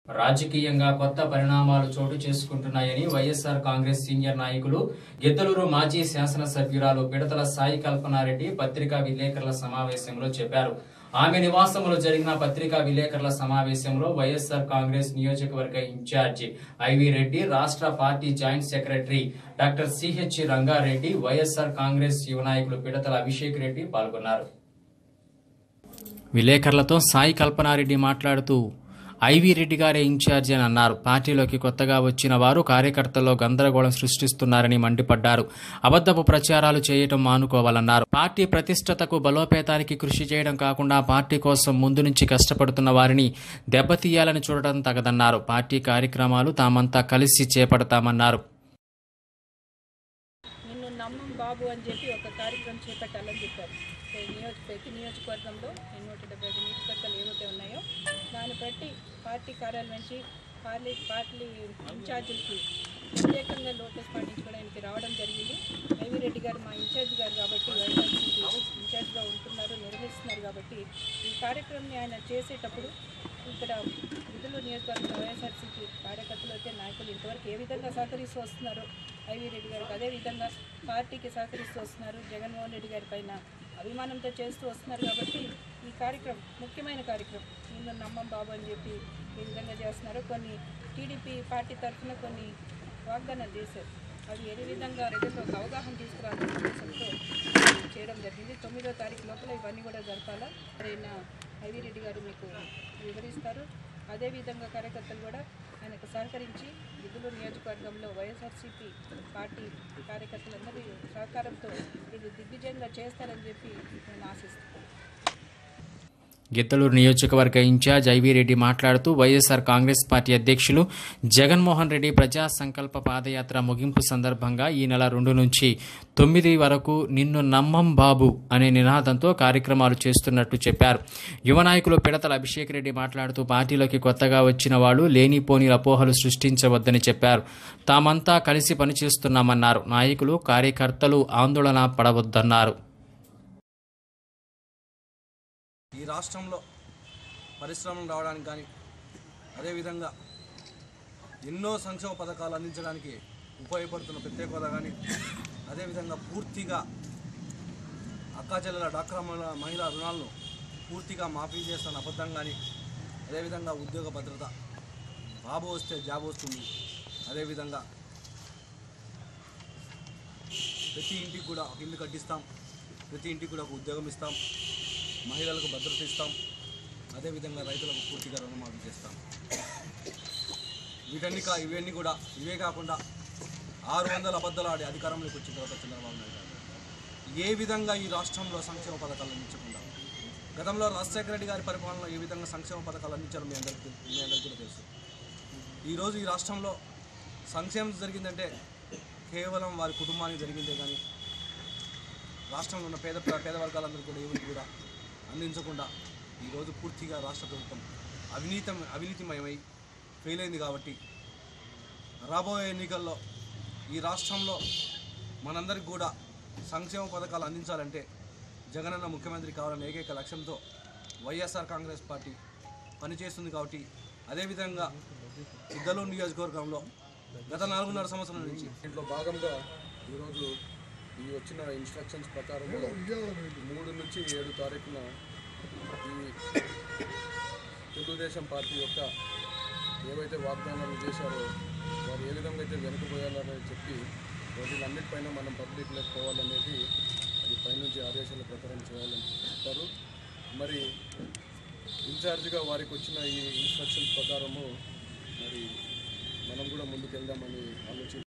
రాజకీయంగా కొత్త పరిణామాలు చోటు చేసుకుంటున్నాయని వైఎస్ఆర్ కాంగ్రెస్ సీనియర్ నాయకులు గిద్దలూరు మాజీ శాసనసభ్యురాలు పిడతల సాయి కల్పనారెడ్డి పత్రికా విలేకరుల సమావేశంలో చెప్పారు ఆమె నివాసంలో జరిగిన పత్రికా విలేకరుల సమావేశంలో వైఎస్ఆర్ కాంగ్రెస్ నియోజకవర్గ ఇన్ఛార్జి ఐవి రెడ్డి రాష్ట్ర party joint secretary doctor CH Rangareddy YSR Congress యువ నాయకులు పిడతల అభిషేక్ రెడ్డి పాల్గొన్నారు విలేకరులతో సాయి కల్పనారెడ్డి మాట్లాడుతూ ఐవి రెడ్డి గారే ఇన్ఛార్జి అని అన్నారు పార్టీలోకి కొత్తగా వచ్చిన వారు కార్యకర్తల్లో గందరగోళం సృష్టిస్తున్నారని మండిపడ్డారు అబద్ధపు ప్రచారాలు చేయటం మానుకోవాలన్నారు పార్టీ ప్రతిష్టతకు బలోపేతానికి కృషి చేయడం కాకుండా పార్టీ కోసం ముందు నుంచి కష్టపడుతున్న వారిని దెబ్బతీయాలని చూడటం తగదన్నారు పార్టీ కార్యక్రమాలు తామంతా కలిసి చేపడతామన్నారు నిన్ను నమ్మం బాబు అని చెప్పి ఒక కార్యక్రమం చేపట్టాలని చెప్పారు సో నియోజక ప్రతి నియోజకవర్గంలో ఈ నూట డెబ్బై ఐదు నియోజకవర్గాలు ఏవైతే ఉన్నాయో దాన్ని బట్టి పార్టీ కార్యాలయం నుంచి పార్టీ పార్టీ ఇన్ఛార్జీలకి ప్రత్యేకంగా నోటీస్ పాటించుకోవడానికి రావడం జరిగింది ఐవి రెడ్డి గారు మా ఇన్ఛార్జ్ గారు కాబట్టి వైఎస్ఆర్సీపీ ఇన్ఛార్జ్గా ఉంటున్నారు నిర్వహిస్తున్నారు కాబట్టి ఈ కార్యక్రమాన్ని ఆయన చేసేటప్పుడు ఇక్కడ విధులు నియోజకవర్గం వైఎస్ఆర్సీపీ కార్యకర్తలు అయితే నాయకులు ఇంతవరకు ఏ విధంగా సహకరిస్తూ వస్తున్నారో ఐవి రెడ్డి గారికి అదేవిధంగా పార్టీకి సహకరిస్తూ వస్తున్నారు జగన్మోహన్ రెడ్డి గారి పైన అభిమానంతో చేస్తూ వస్తున్నారు కాబట్టి ఈ కార్యక్రమం ముఖ్యమైన కార్యక్రమం నిన్ను నమ్మం బాబు అని చెప్పి ఈ విధంగా చేస్తున్నారు కొన్ని టీడీపీ పార్టీ తరఫున కొన్ని వాగ్దానాలు చేశారు అవి ఏ విధంగా ప్రజల్లో ఒక అవగాహన తీసుకురావాలనే ఉద్దేశంతో ఇది చేయడం జరిగింది తొమ్మిదో తారీఖు లోపల ఇవన్నీ కూడా జరపాలా అయినా ఐవి రెడ్డి గారు మీకు వివరిస్తారు అదేవిధంగా కార్యకర్తలు కూడా ఆయనకు సహకరించి విధులు నియోజకవర్గంలో వైఎస్ఆర్సీపీ పార్టీ కార్యకర్తలందరి సహకారంతో ఇది దిగ్విజయంగా చేస్తారని చెప్పి నేను ఆశిస్తున్నాను గిద్దలూరు నియోజకవర్గ ఇన్ఛార్జ్ ఐవి రెడ్డి మాట్లాడుతూ వైఎస్ఆర్ కాంగ్రెస్ పార్టీ అధ్యక్షులు జగన్మోహన్ రెడ్డి ప్రజా సంకల్ప పాదయాత్ర ముగింపు సందర్భంగా ఈ నెల రెండు నుంచి తొమ్మిది వరకు నిన్ను నమ్మం బాబు అనే నినాదంతో కార్యక్రమాలు చేస్తున్నట్టు చెప్పారు యువ నాయకులు పిడతల అభిషేక్ రెడ్డి మాట్లాడుతూ పార్టీలోకి కొత్తగా వచ్చిన వాళ్ళు లేనిపోని అపోహలు సృష్టించవద్దని చెప్పారు తామంతా కలిసి పనిచేస్తున్నామన్నారు నాయకులు కార్యకర్తలు ఆందోళన పడవద్దన్నారు ఈ రాష్ట్రంలో పరిశ్రమలు రావడానికి కానీ అదేవిధంగా ఎన్నో సంక్షేమ పథకాలు అందించడానికి ఉపయోగపడుతున్న ప్రత్యేక హోదా కానీ అదేవిధంగా పూర్తిగా అక్కాచెల్లెల డాక్రా మహిళ- మహిళా రుణాలను పూర్తిగా మాఫీ చేస్తున్న అబద్ధం కానీ అదేవిధంగా ఉద్యోగ భద్రత బాబు వస్తే జాబ్ వస్తుంది అదేవిధంగా ప్రతి ఇంటికి కూడా ఒక ఇల్లు కట్టిస్తాం ప్రతి ఇంటికి కూడా ఒక ఉద్యోగం ఇస్తాం మహిళలకు భద్రత ఇస్తాం అదేవిధంగా రైతులకు పూర్తిగా రుణమాఫీ చేస్తాం వీటన్ని కా ఇవన్నీ కూడా ఇవే కాకుండా ఆరు వందల అబద్ధాలు ఆడి అధికారంలోకి వచ్చిన తర్వాత చంద్రబాబు నాయుడు గారు ఏ విధంగా ఈ రాష్ట్రంలో సంక్షేమ పథకాలు అందించకుండా గతంలో రాజశేఖర రెడ్డి గారి పరిపాలనలో ఏ విధంగా సంక్షేమ పథకాలు అందించారో మీ అందరికీ తెలు- మీ అందరికీ కూడా తెలుసు ఈరోజు ఈ రాష్ట్రంలో సంక్షేమం జరిగిందంటే కేవలం వారి కుటుంబానికి జరిగిందే కానీ రాష్ట్రంలో ఉన్న పేద పేద వర్గాలందరూ కూడా ఏమి కూడా అందించకుండా ఈరోజు పూర్తిగా రాష్ట్ర ప్రభుత్వం అవినీతం అవినీతిమయమై ఫెయిల్ అయింది కాబట్టి రాబోయే ఎన్నికల్లో ఈ రాష్ట్రంలో మనందరికి కూడా సంక్షేమ పథకాలు అందించాలంటే జగనన్న ముఖ్యమంత్రి కావాలనే ఏకైక లక్ష్యంతో వైఎస్ఆర్ కాంగ్రెస్ పార్టీ పనిచేస్తుంది కాబట్టి అదేవిధంగా ఇద్దలూరు నియోజకవర్గంలో గత నాలుగున్నర సంవత్సరాల నుంచి దీంట్లో భాగంగా ఈరోజు ఈ వచ్చిన ఇన్స్ట్రక్షన్స్ ప్రకారం మూడు నుంచి ఏడు తారీఖున ఈ తెలుగుదేశం పార్టీ యొక్క ఏవైతే వాగ్దానాలు చేశారో వారు ఏ విధంగా అయితే వెనుకపోయాలని చెప్పి వాటిలన్నిటిపైన మనం పబ్లిక్లోకి పోవాలనేది అది పైనుంచి ఆదేశాల ప్రకారం చేయాలని చెప్తారు మరి ఇన్ఛార్జిగా వారికి వచ్చిన ఈ ఇన్స్ట్రక్షన్స్ ప్రకారము మరి మనం కూడా ముందుకు వెళ్దామని ఆలోచి